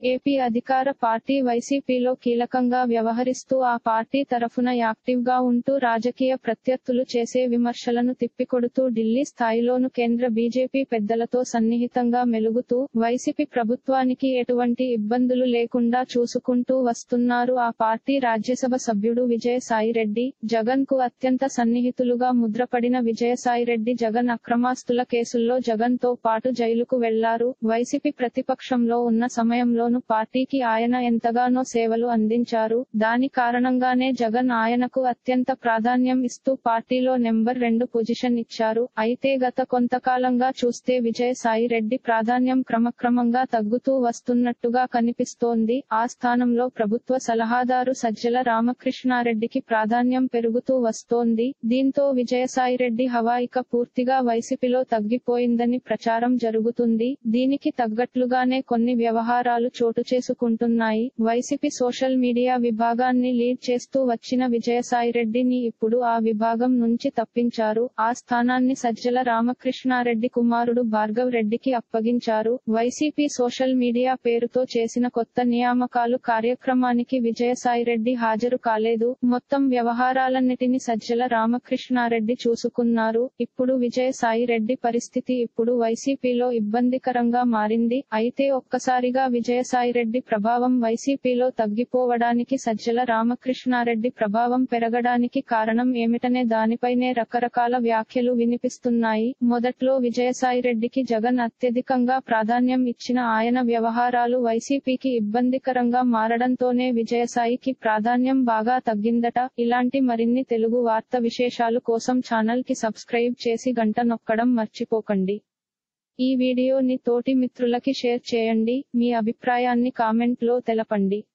AP అధికార party వైసీపీలో కీలకంగా వ్యవహరిస్తూ ఆ పార్టీ తరఫున యాక్టివ్ గా ఉంటూ రాజకీయ ప్రత్యర్థులు చేసే విమర్శలను తిప్పికొడుతూ ఢిల్లీ స్థాయిలోను కేంద్ర బీజేపీ పెద్దలతో సన్నిహితంగా మెలుగుతూ వైసీపీ ప్రభుత్వానికి ఎటువంటి ఇబ్బందులు లేకుండా చూసుకుంటూ వస్తున్నారు ఆ పార్టీ రాజ్యసభ సభ్యుడు విజయసాయిరెడ్డి జగన్ కు అత్యంత సన్నిహితులుగా ముద్రపడిన విజయసాయిరెడ్డి జగన్ అక్రమాస్తుల కేసుల్లో జగన్ తో పాటు జైలుకు వెళ్లారు వైసీపీ ప్రతిపక్షంలో ఉన్న సమయంలోనూ పార్టీకి ఆయన ఎంతగానో సేవలు అందించారు దాని కారణంగానే జగన్ ఆయనకు అత్యంత ప్రాధాన్యం ఇస్తూ పార్టీలో నెంబర్ రెండు పొజిషన్ ఇచ్చారు అయితే గత కొంతకాలంగా చూస్తే విజయసాయి రెడ్డి ప్రాధాన్యం క్రమక్రమంగా తగ్గుతూ వస్తున్నట్టుగా కనిపిస్తోంది ఆ స్థానంలో ప్రభుత్వ సలహాదారు సజ్జల రామకృష్ణారెడ్డికి ప్రాధాన్యం పెరుగుతూ వస్తోంది దీంతో విజయసాయి రెడ్డి హవా ఇక పూర్తిగా వైసీపీలో తగ్గిపోయిందని ప్రచారం జరుగుతుంది దీనికి తగ్గట్లుగానే కొన్ని వ్యవహారాలు చోటు చేసుకుంటున్నాయి వైసీపీ సోషల్ మీడియా విభాగాన్ని లీడ్ చేస్తూ వచ్చిన విజయసాయిరెడ్డిని ఇప్పుడు ఆ విభాగం నుంచి తప్పించారు ఆ స్థానాన్ని సజ్జల రామకృష్ణారెడ్డి కుమారుడు భార్గవ్ రెడ్డికి అప్పగించారు వైసీపీ సోషల్ మీడియా పేరుతో చేసిన కొత్త నియామకాలు కార్యక్రమానికి విజయసాయిరెడ్డి హాజరు కాలేదు మొత్తం వ్యవహారాలన్నిటిని సజ్జల రామకృష్ణారెడ్డి చూసుకున్నారు ఇప్పుడు విజయసాయి రెడ్డి పరిస్థితి ఇప్పుడు వైసీపీలో ఇబ్బందికరంగా మారింది అయితే ఒక్కసారిగా విజయసాయిరెడ్డి ప్రభావం వైసీపీలో తగ్గిపోవడానికి సజ్జల రామకృష్ణారెడ్డి ప్రభావం పెరగడానికి కారణం ఏమిటనే దానిపైనే రకరకాల వ్యాఖ్యలు వినిపిస్తున్నాయి మొదట్లో విజయసాయిరెడ్డికి జగన్ అత్యధికంగా ప్రాధాన్యం ఇచ్చిన ఆయన వ్యవహారాలు వైసీపీకి ఇబ్బందికరంగా మారడంతోనే విజయసాయికి ప్రాధాన్యం బాగా తగ్గిందట ఇలాంటి మరిన్ని తెలుగు వార్త విశేషాలు కోసం ఛానల్ కి సబ్స్క్రైబ్ చేసి గంట నొక్కడం మర్చిపోకండి ఈ వీడియోని తోటి మిత్రులకి షేర్ చేయండి మీ అభిప్రాయాన్ని కామెంట్ లో తెలపండి